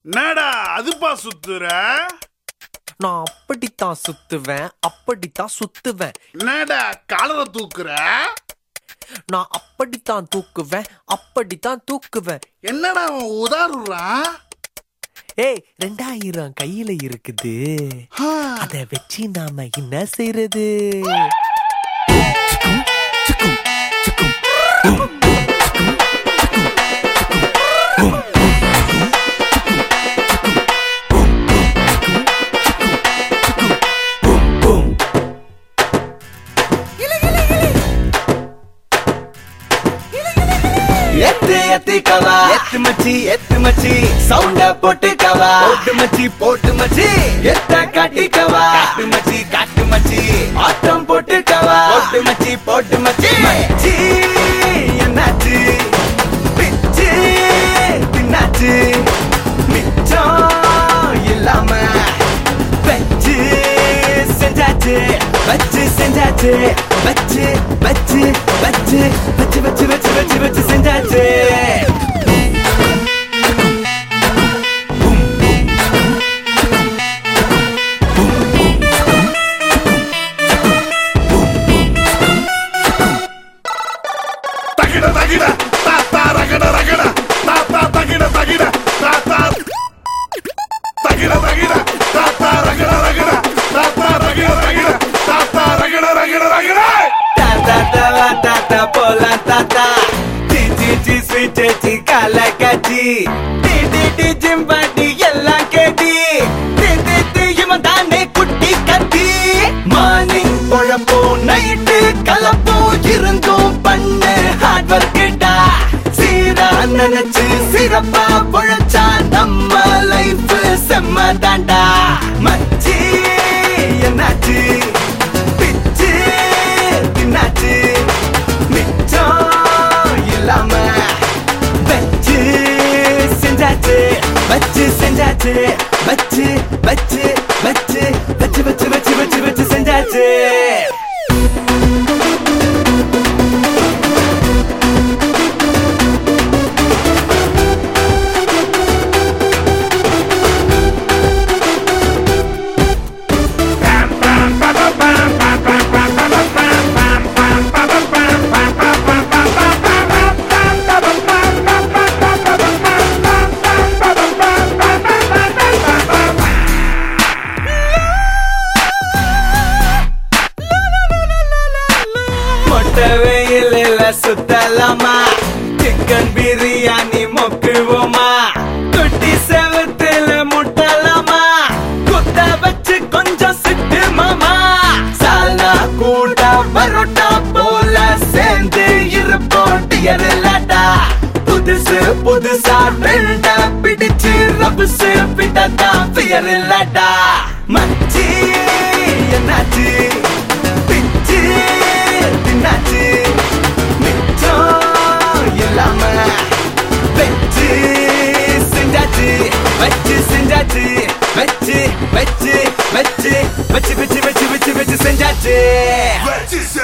என்னடா அதுப்பா சுத்துற நான் அப்படித்தான் சுத்துவேன் அப்படித்தான் சுத்துவேன் என்னடா காலரை தூக்குற நான் அப்படித்தான் தூக்குவேன் அப்படித்தான் தூக்குவேன் என்னடா அவன் உதாருறான் ஏய் ரெண்டாயிரம் கையில இருக்குது அத வச்சு நாம என்ன செய்யறது எத்து எத்து கவா எத்து மச்சி எத்து மச்சி சவுண்ட போட்டு கவா போட்டு மச்சி போட்டு மச்சி எத்த காட்டி கவா காட்டு மச்சி காட்டு மச்சி ஆட்டம் போட்டு கவா போட்டு மச்சி போட்டு மச்சி மச்சி என்னாச்சு பிச்சு தின்னாச்சு மிச்சம் இல்லாம வச்சு செஞ்சாச்சு வச்சு செஞ்சாச்சு வச்சு வச்சு வச்சு வச்சு வச்சு வச்சு வச்சு வச்சு செஞ்சாச்சு தகிட தகிட தாத்தா ரகட ரகட தாத்தா தகிட தகிட தாத்தா தகிட தகிட தாத்தா ரகட ரகட தாத்தா ரகட ரகட தாத்தா ரகட ரகட ரகட தாத்தா தவா தாத்தா போலா தாத்தா சி சி சி ஸ்வீட் சி கால காச்சி டி டி டி ஜிம்பாடி எல்லாம் கேட்டி டி டி டி இவன் தானே குட்டி கத்தி மார்னிங் பொழப்போ நைட்டு கலப்போ இருந்தும் பண்ணு ஹார்ட் ஒர்க்கிட்டா சீரா நினைச்சு சிறப்பா பொழைச்சா நம்ம லைஃப் செம்ம தாண்டா மச்சி என்னாச்சு பிச்சு தின்னாச்சு மிச்சம் இல்லாம வச்சு செஞ்சாச்சு வச்சு செஞ்சாச்சு வச்சு வச்சு வச்சு வச்சு வச்சு வச்சு வச்சு வச்சு செஞ்சாச்சு மொட்டை வெயிலில் சுத்தலாமா சிக்கன் பிரியாணி மொக்குவோமா குட்டி செவத்துல முட்டலாமா குத்த வச்சு கொஞ்சம் சிட்டு மாமா சாலா கூட பரோட்டா போல சேர்ந்து இருப்போம் டியர் இல்லாட்டா புதுசு புதுசா ட்ரெண்ட பிடிச்சு ரபுசு பிட்டதான் பியர் இல்லாட்டா மச்சி என்னாச்சு பிச்சு தின்னாச்சு மிச்சம் இல்லாம வச்சு செஞ்சாச்சு வச்சு செஞ்சாச்சு வச்சு வச்சு வச்சு வச்சு வச்சு வச்சு வச்சு வச்சு செஞ்சாச்சு வச்சு